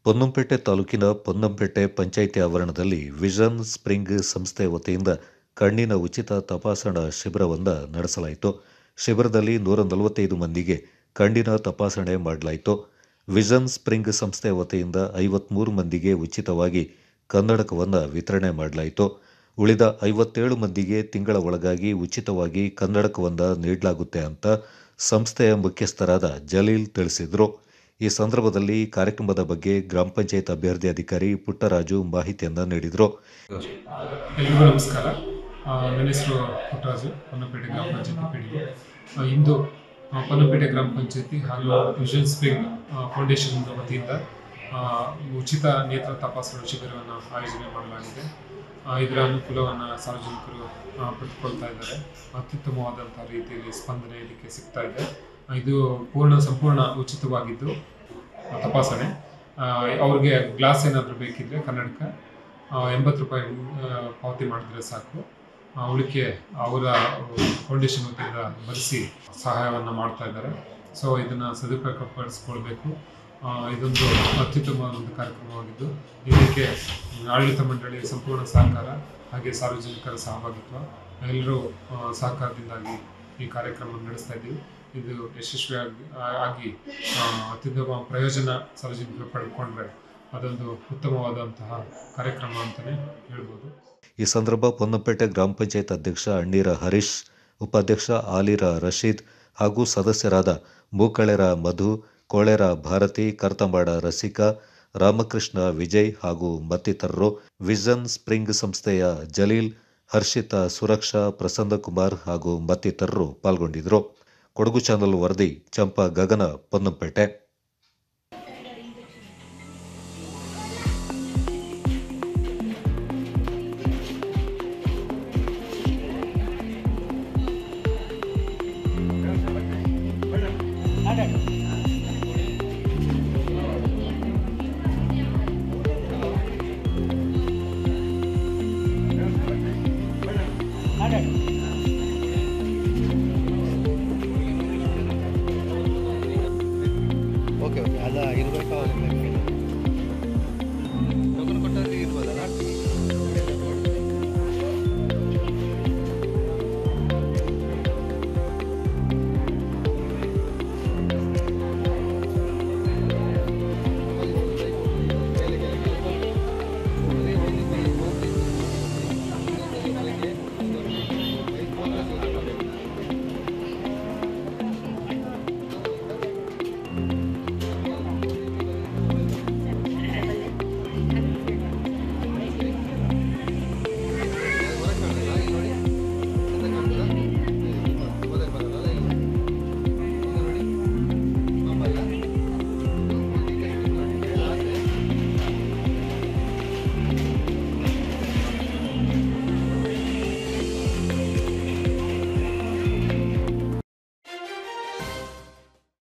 ಪೊನ್ನಂಪೇಟೆ ತಾಲೂಕಿನ ಪೊನ್ನಂಪೇಟೆ ಪಂಚಾಯಿತಿ ಆವರಣದಲ್ಲಿ vision spring ಸಂಸ್ಥೆ ವತಿಯಿಂದ ಕಣ್ಣಿನ ಉಚಿತ ತಪಾಸಣಾ ಶಿಬಿರವನ್ನು ನಡೆಸಲಾಯಿತು ಶಿಬಿರದಲ್ಲಿ ನೂರ ನಲವತ್ತೈದು ಮಂದಿಗೆ ಕಣ್ಣಿನ ತಪಾಸಣೆ ಮಾಡಲಾಯಿತು ವಿಷನ್ ಸ್ಪ್ರಿಂಗ್ ಸಂಸ್ಥೆ ವತಿಯಿಂದ ಐವತ್ಮೂರು ಮಂದಿಗೆ ಉಚಿತವಾಗಿ ಕನ್ನಡಕವನ್ನು ವಿತರಣೆ ಮಾಡಲಾಯಿತು ಉಳಿದ ಐವತ್ತೇಳು ಮಂದಿಗೆ ತಿಂಗಳ ಒಳಗಾಗಿ ಉಚಿತವಾಗಿ ಕನ್ನಡಕವನ್ನು ನೀಡಲಾಗುತ್ತೆ ಅಂತ ಸಂಸ್ಥೆಯ ಮುಖ್ಯಸ್ಥರಾದ ಜಲೀಲ್ ತಿಳಿಸಿದರು ಈ ಸಂದರ್ಭದಲ್ಲಿ ಕಾರ್ಯಕ್ರಮದ ಬಗ್ಗೆ ಗ್ರಾಮ ಪಂಚಾಯತ್ ಅಭ್ಯರ್ಥಿ ಅಧಿಕಾರಿ ಪುಟ್ಟರಾಜು ಮಾಹಿತಿಯನ್ನು ನೀಡಿದರು ಎಲ್ರಿಗೂ ನಮಸ್ಕಾರ ಆ, ನನ್ನ ಹೆಸರು ಪುಟ್ಟರಾಜು ಪೊನ್ನಪೇಟೆ ಗ್ರಾಮ ಪಂಚಾಯತಿ ಪೀಡಿಗೆ ಆ, ಇಂದು ಆ, ಪೊನ್ನಪೇಟೆ ಗ್ರಾಮ ಪಂಚಾಯತಿ ಹಾಗೂ ವಿಷನ್ ಸ್ಪ್ರಿಂಗ್ ಆ, ಫೌಂಡೇಶನ್ ವತಿಯಿಂದ ಆ, ಉಚಿತ ನೇತ್ರ ತಪಾಸಣಾ ಶಿಬಿರವನ್ನು ಆಯೋಜನೆ ಮಾಡಲಾಗಿದೆ ಆ, ಇದರ ಅನುಕೂಲವನ್ನು ಸಾರ್ವಜನಿಕರು ಆ, ಪಡೆದುಕೊಳ್ತಾ ಇದ್ದಾರೆ ಅತ್ಯುತ್ತಮವಾದಂಥ ರೀತಿಯಲ್ಲಿ ಸ್ಪಂದನೆ ಇದಕ್ಕೆ ಸಿಗ್ತಾ ಇದೆ ಆ, ಇದು ಪೂರ್ಣ ಸಂಪೂರ್ಣ ಉಚಿತವಾಗಿದ್ದು ಆ, ತಪಾಸಣೆ ಆ, ಅವ್ರಿಗೆ ಗ್ಲಾಸ್ ಏನಾದರೂ ಬೇಕಿದ್ರೆ ಕನ್ನಡಕ ಎಂಬತ್ತು ರೂಪಾಯಿ ಆ, ಪಾವತಿ ಮಾಡಿದ್ರೆ ಸಾಕು ಆ, ಉಳಿಕೆ ಅವರ ಫೌಂಡೇಶನ್ ವತಿಯಿಂದ ಭರಿಸಿ ಸಹಾಯವನ್ನು ಮಾಡ್ತಾ ಇದ್ದಾರೆ ಸೊ ಇದನ್ನು ಸದುಪಯೋಗಪಡಿಸ್ಕೊಳ್ಬೇಕು ಆ, ಇದೊಂದು ಅತ್ಯುತ್ತಮವಾದ ಒಂದು ಕಾರ್ಯಕ್ರಮವಾಗಿದ್ದು ಇದಕ್ಕೆ ಆಡಳಿತ ಮಂಡಳಿಯ ಸಂಪೂರ್ಣ ಸಹಕಾರ ಹಾಗೆ ಸಾರ್ವಜನಿಕರ ಸಹಭಾಗಿತ್ವ ಎಲ್ಲರೂ ಆ, ಸಹಕಾರದಿಂದಾಗಿ ಈ ಕಾರ್ಯಕ್ರಮ ನಡೆಸ್ತಾ ಇದ್ದೀವಿ ಇದು ಯಶಸ್ವಿಯಾಗಿ ಆ- ಆಗಿ ಆ, ಅತ್ಯುತ್ತಮ ಪ್ರಯೋಜನ ಸಾರ್ವಜನಿಕರು ಪಡೆದುಕೊಂಡ್ರೆ ಅದೊಂದು ಉತ್ತಮವಾದಂತಹ ಕಾರ್ಯಕ್ರಮ ಅಂತಲೇ ಹೇಳ್ಬೋದು ಈ ಸಂದರ್ಭ ಪೊನ್ನಪೇಟೆ ಗ್ರಾಮ ಪಂಚಾಯತ್ ಅಧ್ಯಕ್ಷ ಅಣ್ಣೀರ ಹರೀಶ್ ಉಪಾಧ್ಯಕ್ಷ ಆಲಿರ ರಶೀದ್ ಹಾಗೂ ಸದಸ್ಯರಾದ ಮೂಕಳೆರ ಮಧು ಕೋಳೆರ ಭಾರತಿ ಕರ್ತಂಬಾಡ ರಸಿಕಾ ರಾಮಕೃಷ್ಣ ವಿಜಯ್ ಹಾಗೂ ಮತ್ತಿತರರು ವಿಷನ್ ಸ್ಪ್ರಿಂಗ್ ಸಂಸ್ಥೆಯ ಜಲೀಲ್ ಹರ್ಷಿತಾ ಸುರಕ್ಷಾ ಪ್ರಸನ್ನಕುಮಾರ್ ಹಾಗೂ ಮತ್ತಿತರರು ಪಾಲ್ಗೊಂಡಿದ್ದರು ಕೊಡಗು ಚಾನಲ್ ವರದಿ ಚಂಪಾ ಗಗನ ಪೊನ್ನಂಪೇಟೆ ಓಕೆ ಓಕೆ ಅಲ್ಲ ಇರಬೇಕಾ